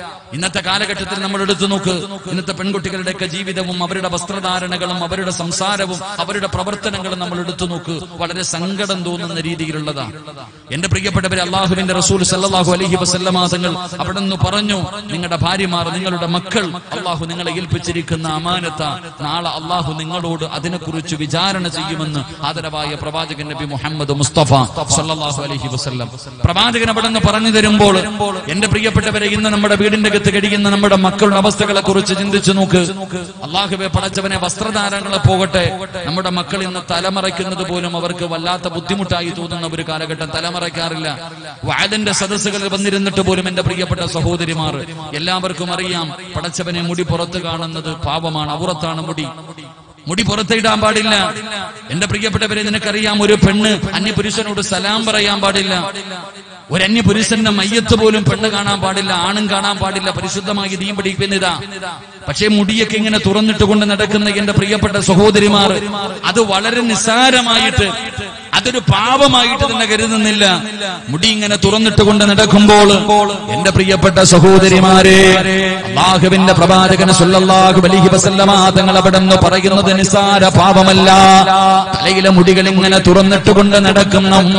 ഇന്നത്തെ കാലഘട്ടത്തിൽ നമ്മൾ എടുത്തു നോക്ക് ഇന്നത്തെ പെൺകുട്ടികളുടെയൊക്കെ ജീവിതവും അവരുടെ വസ്ത്രധാരണകളും അവരുടെ സംസാരവും അവരുടെ പ്രവർത്തനങ്ങളും നമ്മൾ എടുത്തു നോക്ക് വളരെ സങ്കടം തോന്നുന്ന രീതിയിലുള്ളതാ എന്റെ പ്രിയപ്പെട്ടവരെ അള്ളാഹുവിന്റെ റസൂൽ സല്ലല്ലാഹു അലൈഹി വസല്ലമ തങ്ങൾ അവിടെ നിന്ന് പറഞ്ഞു നിങ്ങളുടെ ഭാര്യമാർ നിങ്ങളുടെ മക്കൾ അള്ളാഹു നിങ്ങളെ ഏൽപ്പിച്ചിരിക്കുന്ന അമാനത്ത നാളെ അള്ളാഹു നിങ്ങളോട് അതിനെക്കുറിച്ച് വിചാരണ ചെയ്യുമെന്ന് ആദരവായ പ്രവാചകൻ നബി മുഹമ്മദ് മുസ്തഫ സല്ലല്ലാഹു അലൈഹി വസല്ലം പ്രവാചകൻ അവിടെ നിന്ന് പറഞ്ഞു തരുമ്പോൾ എന്റെ പ്രിയപ്പെട്ടവരെ ഇന്ന് നമ്മുടെ വീടിന്റെ അകത്ത് കഴിയുന്ന നമ്മുടെ മക്കളുടെ അവസ്ഥകളെ കുറിച്ച് ചിന്തിച്ചു നോക്ക് അള്ളാഹുബെ പടച്ചവനെ വസ്ത്രധാരങ്ങളെ പോകട്ടെ നമ്മുടെ മക്കൾ ഇന്ന് തലമറയ്ക്കുന്നത് പോലും അവർക്ക് വല്ലാത്ത ബുദ്ധിമുട്ടായി തോന്നുന്ന ഒരു കാലഘട്ടം തലമറയ്ക്കാറില്ല വാദന്റെ സദസ്സുകളിൽ വന്നിരുന്നിട്ട് പോലും എന്റെ പ്രിയപ്പെട്ട സഹോദരിമാർ എല്ലാവർക്കും അറിയാം പടച്ചവനെ മുടി പുറത്ത് കാണുന്നത് പാപമാണ് അവറത്താണ് മുടി മുടി പുറത്തിടാൻ പാടില്ല എന്റെ പ്രിയപ്പെട്ടവരെ നിനക്കറിയാം ഒരു പെണ്ണ് അന്യപുരുഷനോട് സലാം പറയാൻ പാടില്ല ഒരു അന്യപുരുഷന്റെ മയ്യത്ത് പോലും പെണ്ണ് കാണാൻ പാടില്ല ആണും കാണാൻ പാടില്ല പരിശുദ്ധമായി ദീൻ പഠിക്കുന്നതാ പക്ഷേ മുടിയൊക്കെ ഇങ്ങനെ തുറന്നിട്ട് കൊണ്ട് നടക്കുന്ന എന്റെ പ്രിയപ്പെട്ട സഹോദരിമാർ അത് വളരെ നിസ്സാരമായിട്ട് അതൊരു പാപമായിട്ട് തന്നെ കരുതുന്നില്ല മുടി ഇങ്ങനെ തുറന്നിട്ട് കൊണ്ട് നടക്കുമ്പോൾ എന്റെ പ്രിയപ്പെട്ട സഹോദരിമാരെ അള്ളാഹുവിന്റെ പ്രവാചകൻ സല്ലല്ലാഹു അലൈഹി വസല്ലമ തങ്ങൾ അവിടെ നിന്ന് പറയുന്നത് നിസ്സാര പാപമല്ല തലയിലെ മുടികൾ ഇങ്ങനെ തുറന്നിട്ട് കൊണ്ട് നടക്കുന്ന ഉമ്മ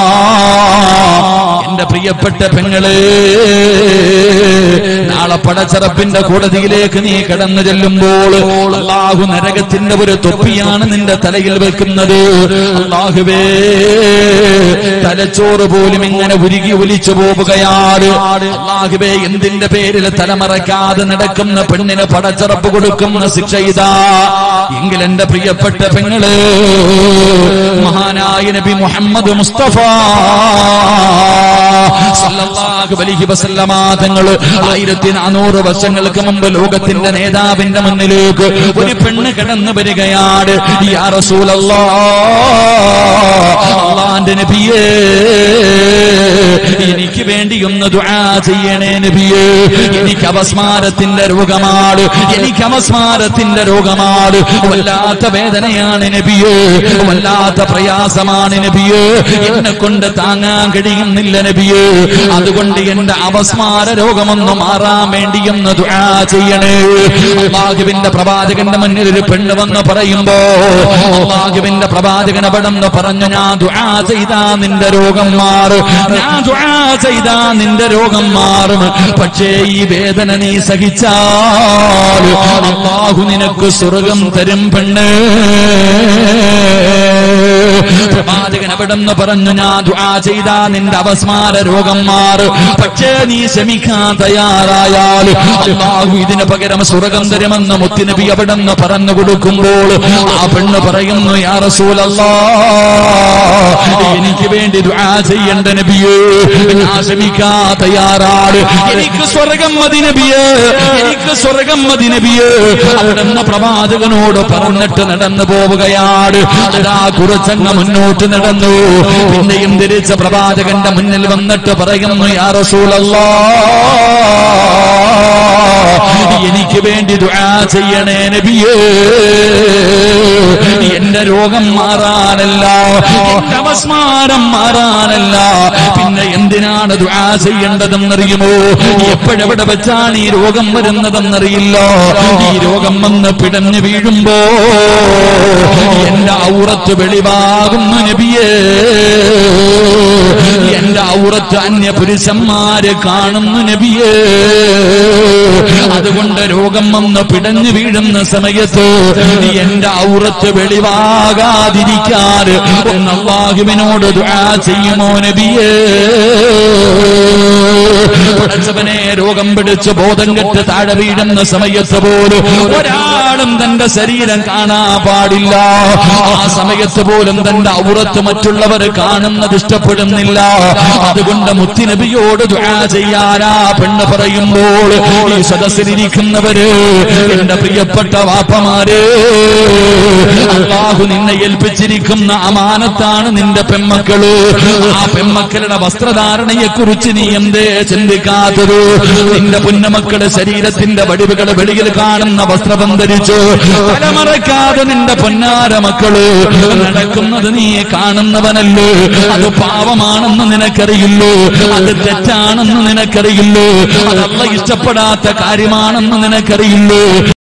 എന്റെ പ്രിയപ്പെട്ട പെങ്ങള് നാളെ പടച്ചറപ്പിന്റെ കോടതിയിലേക്ക് നീ കടന്നു ചെല്ലുമ്പോൾ അള്ളാഹു നരകത്തിന്റെ ഒരു തൊപ്പിയാണ് നിന്റെ തലയിൽ വെക്കുന്നത് അള്ളാഹുവേ തലച്ചോറ് പോലും ഇങ്ങനെ ഉരുകി ഒലിച്ചു പോവുകയാണ് അള്ളാഹുവേ എന്തിന്റെ പേരിൽ തലമറയ്ക്കാതെ നടക്കുന്ന പെണ്ണിന് പടച്ചറപ്പ് കൊടുക്കുന്ന ശിക്ഷ ഇതാ എങ്കിൽ എന്റെ പ്രിയപ്പെട്ട പെങ്ങള് മഹാനായ നബി മുഹമ്മദ് മുസ്തഫ സല്ലല്ലാഹു അലൈഹി വസല്ലമ തങ്ങള് ആയിരത്തി നാനൂറ് വർഷങ്ങൾക്ക് മുമ്പ് ലോകത്തിന്റെ നേതാവിന്റെ മുന്നിലേക്ക് ഒരു പെണ്ണ് കടന്നു വരികയാണ് യാ റസൂലല്ലാ അള്ളാന്റെ നബിയേ എനിക്ക് വേണ്ടി ഒന്ന് ദുആ ചെയ്യണേ നബിയേ എനിക്ക് അപസ്മാരത്തിന്റെ രോഗമാണ് എനിക്ക് അപസ്മാരത്തിന്റെ രോഗമാണ് വല്ലാത്ത വേദനയാണ് നബിയേ വല്ലാത്ത പ്രയാസമാണ് നബിയേ എന്നെ കൊണ്ട് താങ്ങാൻ കഴിയുന്നില്ല നബിയേ അതുകൊണ്ട് എന്റെ അപസ്മാര രോഗമൊന്ന് മാറാൻ വേണ്ടി ഒന്ന് ദുആ ചെയ്യണേ അള്ളാഹുവിന്റെ പ്രവാചകന്റെ മുന്നിൽ ഒരു പെണ്ണ് വന്ന് പറയുമ്പോ അള്ളാഹുവിന്റെ പ്രവാചകൻ അവിടെ നിന്ന് പറഞ്ഞു ഞാൻ ദുആ ചെയ്താ നിന്റെ രോഗം മാറും ഞാൻ ദുആ ചെയ്താ നിന്റെ രോഗം മാറും പക്ഷേ ഈ വേദന നീ സഹിച്ചാൽ അള്ളാഹു നിനക്ക് സ്വർഗം തരും പെണ്ണ് പ്രവാചകൻ അവിടെ നിന്ന് പറഞ്ഞു ഞാൻ ദുആ ചെയ്താ നിന്റെ അവസ്മാര രോഗം മാറും പക്ഷേ നീ ശമിക്കാൻ തയ്യാറായാൽ അള്ളാഹു ഇതിന് പകരം സ്വർഗം തരുമെന്ന് മുത്തുനബി അവിടെ നിന്ന് പറഞ്ഞു കൊടുക്കുമ്പോൾ ആ പെണ്ണ് പറയുന്നു യാ റസൂലല്ലാ എനിക്ക് വേണ്ടി ദുആ ചെയ്യേണ്ട നബിയേ ഞാൻ ശമിക്കാൻ തയ്യാറാണ് എനിക്ക് സ്വർഗം മതി നബിയേ എനിക്ക് സ്വർഗം മതി നബിയേ അവിടെ നിന്ന് പ്രവാചകനോട് പറഞ്ഞിട്ട് നടന്നു പോവുകയാണ് അതാ കുറച്ചങ്ങ് മുന്നോട്ട് നടന്നു പിന്നെയും തിരിച്ച പ്രവാചകന്റെ മുന്നിൽ വന്നിട്ട് പറയുന്നു യാ റസൂലല്ലാ എനിക്ക് വേണ്ടി ദുആ ചെയ്യണേ നബിയേ എന്റെ രോഗം മാറാനല്ല എന്റെ അവസ്മാരം മാറാനല്ല പിന്നെ എന്തിനാണ് ദുആ ചെയ്യേണ്ടതെന്നറിയുമോ എപ്പോഴെവിടെ വെച്ചാണ് ഈ രോഗം വരുന്നതെന്നറിയില്ല ഈ രോഗം വന്ന് പിടഞ്ഞു വീഴുമ്പോ എന്റെ ഔറത്ത് വെളിവാകുന്നു നബിയേ എന്റെ ഔറത്ത് അന്യ പുരുഷന്മാര് കാണുന്നു നബിയേ അതുകൊണ്ട് രോഗം വന്ന് പിടഞ്ഞു വീഴുന്ന സമയത്ത് എന്റെ ഔറത്ത് വെളിവാകാതിരിക്കാൻ ഒന്ന് അള്ളാഹുവിനോട് ദുആ ചെയ്യുമോ നബിയേ പടച്ചവനെ രോഗം പിടിച്ച് ബോധം കെട്ട് താഴെ വീഴുന്ന സമയത്ത് പോലും ഒരാളും തന്റെ ശരീരം കാണാൻ പാടില്ല ആ സമയത്ത് പോലും തന്റെ ഔറത്ത് മറ്റുള്ളവർ കാണുന്നത് ഇഷ്ടപ്പെടുന്നില്ല അതുകൊണ്ട് മുത്തിനബിയോട് ദുആ ചെയ്യാനാ പെണ്ണ് പറയുമ്പോൾ ഈ സദസ്സിലിരിക്കുന്നവര് എന്റെ പ്രിയപ്പെട്ട വാപ്പമാരെ അള്ളാഹു നിന്നെ ഏൽപ്പിച്ചിരിക്കുന്ന അമാനത്താണ് നിന്റെ പെമ്മക്കള് ആ പെമ്മക്കളുടെ വസ്ത്രധാരണയെ കുറിച്ച് നീ എന്തേ ചിന്തിക്കാത്തത് നിന്റെ പുന്നമക്കളുടെ ശരീരത്തിന്റെ വടിവുകൾ വെളിയിൽ കാണുന്ന വസ്ത്രം ധരിച്ചു തലമറക്കാതെ നിന്റെ പൊന്നാര മക്കള് നടക്കുന്നത് നീ കാണുന്നവനല്ലോ അത് പാവമാണെന്ന് നിനക്കറിയില്ലോ അത് തെറ്റാണെന്ന് നിനക്കറിയില്ലോ അതല്ല ഇഷ്ടപ്പെടാത്ത കാര്യമാണെന്ന് നിനക്കറിയില്ലോ